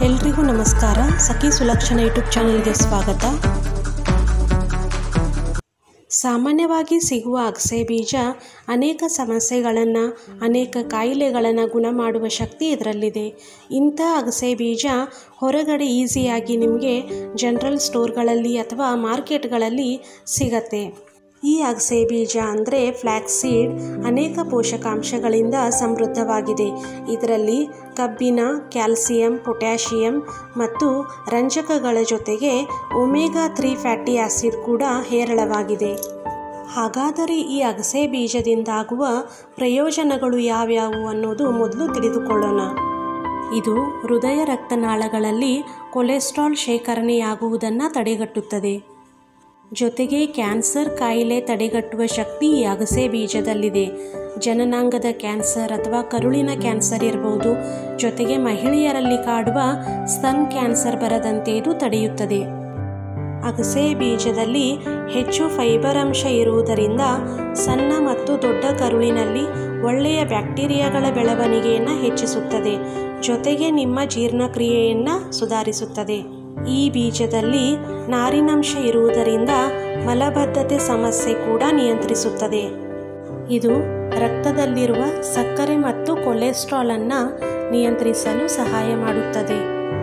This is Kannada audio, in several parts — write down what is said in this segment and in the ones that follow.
ಎಲ್ರಿಗೂ ನಮಸ್ಕಾರ ಸಖಿ ಸುಲಕ್ಷಣ ಯೂಟ್ಯೂಬ್ ಚಾನಲ್ಗೆ ಸ್ವಾಗತ ಸಾಮಾನ್ಯವಾಗಿ ಸಿಗುವ ಅಗಸೆ ಬೀಜ ಅನೇಕ ಸಮಸ್ಯೆಗಳನ್ನು ಅನೇಕ ಕಾಯಿಲೆಗಳನ್ನು ಗುಣ ಮಾಡುವ ಶಕ್ತಿ ಇದರಲ್ಲಿದೆ ಇಂಥ ಅಗಸೆ ಬೀಜ ಹೊರಗಡೆ ಈಸಿಯಾಗಿ ನಿಮಗೆ ಜನರಲ್ ಸ್ಟೋರ್ಗಳಲ್ಲಿ ಅಥವಾ ಮಾರ್ಕೆಟ್ಗಳಲ್ಲಿ ಸಿಗತ್ತೆ ಈ ಅಗಸೆ ಬೀಜ ಅಂದರೆ ಫ್ಲ್ಯಾಕ್ಸ್ ಸೀಡ್ ಅನೇಕ ಪೋಷಕಾಂಶಗಳಿಂದ ಸಮೃದ್ಧವಾಗಿದೆ ಇದರಲ್ಲಿ ಕಬ್ಬಿಣ ಕ್ಯಾಲ್ಸಿಯಂ ಪೊಟ್ಯಾಷಿಯಂ ಮತ್ತು ರಂಜಕಗಳ ಜೊತೆಗೆ ಒಮೆಗಾ ತ್ರೀ ಫ್ಯಾಟಿ ಆಸಿಡ್ ಕೂಡ ಹೇರಳವಾಗಿದೆ ಹಾಗಾದರೆ ಈ ಅಗಸೆ ಬೀಜದಿಂದಾಗುವ ಪ್ರಯೋಜನಗಳು ಯಾವ್ಯಾವು ಅನ್ನೋದು ಮೊದಲು ತಿಳಿದುಕೊಳ್ಳೋಣ ಇದು ಹೃದಯ ರಕ್ತನಾಳಗಳಲ್ಲಿ ಕೊಲೆಸ್ಟ್ರಾಲ್ ಶೇಖರಣೆಯಾಗುವುದನ್ನು ತಡೆಗಟ್ಟುತ್ತದೆ ಜೊತೆಗೆ ಕ್ಯಾನ್ಸರ್ ಕಾಯಿಲೆ ತಡೆಗಟ್ಟುವ ಶಕ್ತಿ ಈ ಅಗಸೆ ಬೀಜದಲ್ಲಿದೆ ಜನನಾಂಗದ ಕ್ಯಾನ್ಸರ್ ಅಥವಾ ಕರುಳಿನ ಕ್ಯಾನ್ಸರ್ ಇರಬಹುದು ಜೊತೆಗೆ ಮಹಿಳೆಯರಲ್ಲಿ ಕಾಡುವ ಸ್ತನ್ ಕ್ಯಾನ್ಸರ್ ಬರದಂತೆ ಇದು ತಡೆಯುತ್ತದೆ ಅಗಸೆ ಬೀಜದಲ್ಲಿ ಹೆಚ್ಚು ಫೈಬರ್ ಅಂಶ ಇರುವುದರಿಂದ ಸಣ್ಣ ಮತ್ತು ದೊಡ್ಡ ಕರುಳಿನಲ್ಲಿ ಒಳ್ಳೆಯ ಬ್ಯಾಕ್ಟೀರಿಯಾಗಳ ಬೆಳವಣಿಗೆಯನ್ನು ಹೆಚ್ಚಿಸುತ್ತದೆ ಜೊತೆಗೆ ನಿಮ್ಮ ಜೀರ್ಣಕ್ರಿಯೆಯನ್ನು ಸುಧಾರಿಸುತ್ತದೆ ಈ ಬೀಜದಲ್ಲಿ ನಾರಿನಂಶ ಇರುವುದರಿಂದ ಮಲಬದ್ಧತೆ ಸಮಸ್ಯೆ ಕೂಡ ನಿಯಂತ್ರಿಸುತ್ತದೆ ಇದು ರಕ್ತದಲ್ಲಿರುವ ಸಕ್ಕರೆ ಮತ್ತು ಕೊಲೆಸ್ಟ್ರಾಲ್ ಅನ್ನು ನಿಯಂತ್ರಿಸಲು ಸಹಾಯ ಮಾಡುತ್ತದೆ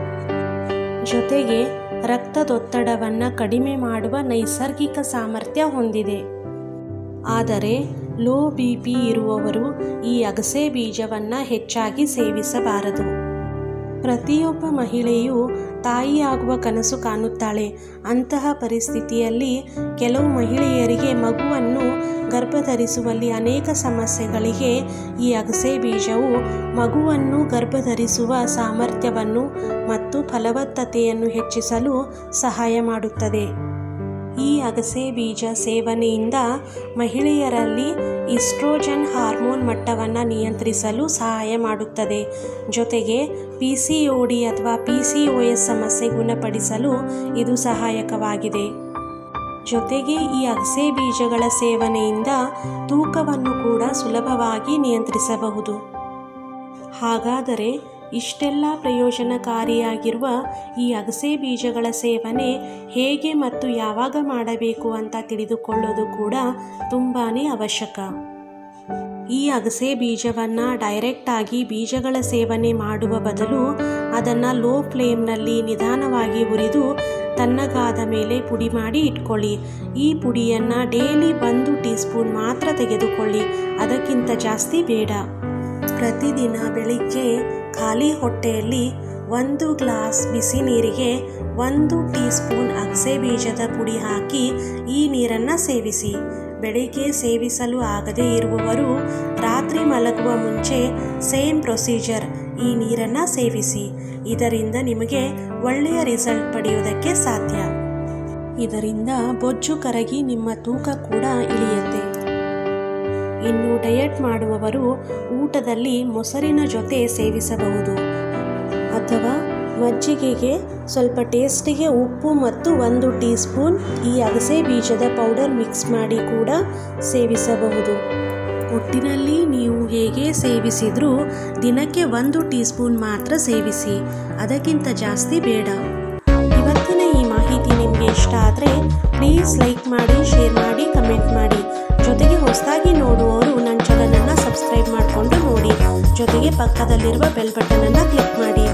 ಜೊತೆಗೆ ರಕ್ತದೊತ್ತಡವನ್ನು ಕಡಿಮೆ ಮಾಡುವ ನೈಸರ್ಗಿಕ ಸಾಮರ್ಥ್ಯ ಹೊಂದಿದೆ ಆದರೆ ಲೋ ಬಿ ಪಿ ಇರುವವರು ಈ ಅಗಸೆ ಬೀಜವನ್ನು ಹೆಚ್ಚಾಗಿ ಸೇವಿಸಬಾರದು ಪ್ರತಿಯೊಬ್ಬ ಮಹಿಳೆಯು ತಾಯಿಯಾಗುವ ಕನಸು ಕಾಣುತ್ತಾಳೆ ಅಂತಹ ಪರಿಸ್ಥಿತಿಯಲ್ಲಿ ಕೆಲವು ಮಹಿಳೆಯರಿಗೆ ಮಗುವನ್ನು ಗರ್ಭಧರಿಸುವಲ್ಲಿ ಅನೇಕ ಸಮಸ್ಯೆಗಳಿಗೆ ಈ ಅಗಸೆ ಬೀಜವು ಮಗುವನ್ನು ಗರ್ಭಧರಿಸುವ ಸಾಮರ್ಥ್ಯವನ್ನು ಮತ್ತು ಫಲವತ್ತತೆಯನ್ನು ಹೆಚ್ಚಿಸಲು ಸಹಾಯ ಮಾಡುತ್ತದೆ ಈ ಅಗಸೆ ಬೀಜ ಸೇವನೆಯಿಂದ ಮಹಿಳೆಯರಲ್ಲಿ ಇಸ್ಟ್ರೋಜನ್ ಹಾರ್ಮೋನ್ ಮಟ್ಟವನ್ನು ನಿಯಂತ್ರಿಸಲು ಸಹಾಯ ಮಾಡುತ್ತದೆ ಜೊತೆಗೆ ಪಿ ಸಿ ಒ ಡಿ ಅಥವಾ ಪಿ ಸಿ ಒ ಎಸ್ ಸಮಸ್ಯೆ ಗುಣಪಡಿಸಲು ಇದು ಸಹಾಯಕವಾಗಿದೆ ಜೊತೆಗೆ ಈ ಅಗಸೆ ಬೀಜಗಳ ಸೇವನೆಯಿಂದ ತೂಕವನ್ನು ಕೂಡ ಸುಲಭವಾಗಿ ನಿಯಂತ್ರಿಸಬಹುದು ಹಾಗಾದರೆ ಇಷ್ಟೆಲ್ಲ ಪ್ರಯೋಜನಕಾರಿಯಾಗಿರುವ ಈ ಅಗಸೆ ಬೀಜಗಳ ಸೇವನೆ ಹೇಗೆ ಮತ್ತು ಯಾವಾಗ ಮಾಡಬೇಕು ಅಂತ ತಿಳಿದುಕೊಳ್ಳೋದು ಕೂಡ ತುಂಬಾ ಅವಶ್ಯಕ ಈ ಅಗಸೆ ಬೀಜವನ್ನು ಡೈರೆಕ್ಟಾಗಿ ಬೀಜಗಳ ಸೇವನೆ ಮಾಡುವ ಬದಲು ಅದನ್ನು ಲೋ ಫ್ಲೇಮ್ನಲ್ಲಿ ನಿಧಾನವಾಗಿ ಹುರಿದು ತಣ್ಣಗಾದ ಮೇಲೆ ಪುಡಿ ಮಾಡಿ ಇಟ್ಕೊಳ್ಳಿ ಈ ಪುಡಿಯನ್ನು ಡೈಲಿ ಒಂದು ಟೀ ಸ್ಪೂನ್ ಮಾತ್ರ ತೆಗೆದುಕೊಳ್ಳಿ ಅದಕ್ಕಿಂತ ಜಾಸ್ತಿ ಬೇಡ ಪ್ರತಿದಿನ ಬೆಳಿಗ್ಗೆ ಖಾಲಿ ಹೊಟ್ಟೆಯಲ್ಲಿ ಒಂದು ಗ್ಲಾಸ್ ಬಿಸಿ ನೀರಿಗೆ ಒಂದು ಟೀ ಸ್ಪೂನ್ ಅಗಸೆ ಬೀಜದ ಪುಡಿ ಹಾಕಿ ಈ ನೀರನ್ನು ಸೇವಿಸಿ ಬೆಳಿಗ್ಗೆ ಸೇವಿಸಲು ಆಗದೇ ಇರುವವರು ರಾತ್ರಿ ಮಲಗುವ ಮುಂಚೆ ಸೇಮ್ ಪ್ರೊಸೀಜರ್ ಈ ನೀರನ್ನು ಸೇವಿಸಿ ಇದರಿಂದ ನಿಮಗೆ ಒಳ್ಳೆಯ ರಿಸಲ್ಟ್ ಪಡೆಯುವುದಕ್ಕೆ ಸಾಧ್ಯ ಇದರಿಂದ ಬೊಜ್ಜು ಕರಗಿ ನಿಮ್ಮ ತೂಕ ಕೂಡ ಇಳಿಯುತ್ತೆ ಇನ್ನು ಡಯಟ್ ಮಾಡುವವರು ಊಟದಲ್ಲಿ ಮೊಸರಿನ ಜೊತೆ ಸೇವಿಸಬಹುದು ಅಥವಾ ಮಜ್ಜಿಗೆಗೆ ಸ್ವಲ್ಪ ಟೇಸ್ಟಿಗೆ ಉಪ್ಪು ಮತ್ತು ಒಂದು ಟೀ ಸ್ಪೂನ್ ಈ ಅಗಸೆ ಬೀಜದ ಪೌಡರ್ ಮಿಕ್ಸ್ ಮಾಡಿ ಕೂಡ ಸೇವಿಸಬಹುದು ಒಟ್ಟಿನಲ್ಲಿ ನೀವು ಹೇಗೆ ಸೇವಿಸಿದರೂ ದಿನಕ್ಕೆ ಒಂದು ಟೀ ಸ್ಪೂನ್ ಮಾತ್ರ ಸೇವಿಸಿ ಅದಕ್ಕಿಂತ ಜಾಸ್ತಿ ಬೇಡ ಇವತ್ತಿನ ಈ ಮಾಹಿತಿ ನಿಮಗೆ ಇಷ್ಟ ಆದರೆ ಪ್ಲೀಸ್ ಲೈಕ್ ಮಾಡಿ ಶೇರ್ ಮಾಡಿ ಕಮೆಂಟ್ ಮಾಡಿ ಜೊತೆಗೆ ಹೊಸದಾಗಿ ನೋಡುವವರು ನನ್ನ ಚಾನಲನ್ನು ಸಬ್ಸ್ಕ್ರೈಬ್ ಮಾಡಿಕೊಂಡು ನೋಡಿ ಜೊತೆಗೆ ಪಕ್ಕದಲ್ಲಿರುವ ಬೆಲ್ ಬಟನನ್ನು ಕ್ಲಿಕ್ ಮಾಡಿ